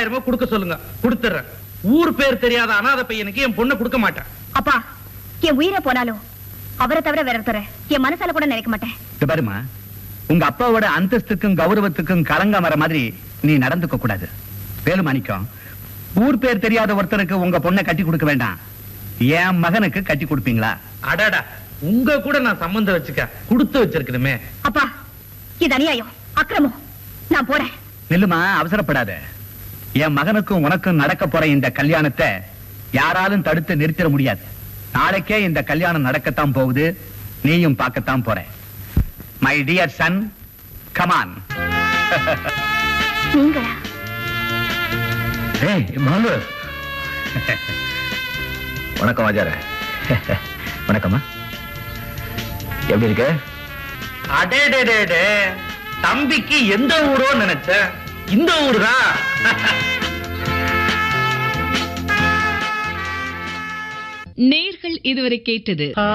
ஆறாயிரம் ரூபாய் கொடுக்க சொல்லுங்க கொடுத்துறேன் ஊர் பேர் தெரியாத அனாதை பையனுக்கு என் பொண்ணை கொடுக்க மாட்டேன் அப்பா என் உயிரை போனாலும் அவரை தவிர வேற ஒருத்தரை என் மனசால கூட நினைக்க மாட்டேன் இங்க பாருமா உங்க அப்பாவோட அந்தஸ்துக்கும் கௌரவத்துக்கும் கலங்கம் வர மாதிரி நீ நடந்துக்க கூடாது வேலுமாணிக்கம் ஊர் பேர் தெரியாத ஒருத்தருக்கு உங்க பொண்ணை கட்டி கொடுக்க வேண்டாம் என் மகனுக்கு கட்டி கொடுப்பீங்களா அடடா உங்க கூட நான் சம்பந்தம் வச்சுக்க கொடுத்து வச்சிருக்கணுமே அப்பா இது அநியாயம் அக்கிரமம் நான் போறேன் நில்லுமா அவசரப்படாத என் மகனுக்கும் உனக்கும் நடக்க போற இந்த கல்யாணத்தை யாராலும் தடுத்து நிறுத்திட முடியாது நாளைக்கே இந்த கல்யாணம் நடக்கத்தான் போகுது நீயும் பார்க்கத்தான் போற மை டியர் சன் கமான் நீங்களா ஏய் மாலு வணக்கம் வாஜார வணக்கம்மா எப்படி இருக்க அடேடேடே தம்பிக்கு எந்த ஊரோ நினைச்சேன் இந்த ஊர் தான் நேர்கள் இதுவரை கேட்டது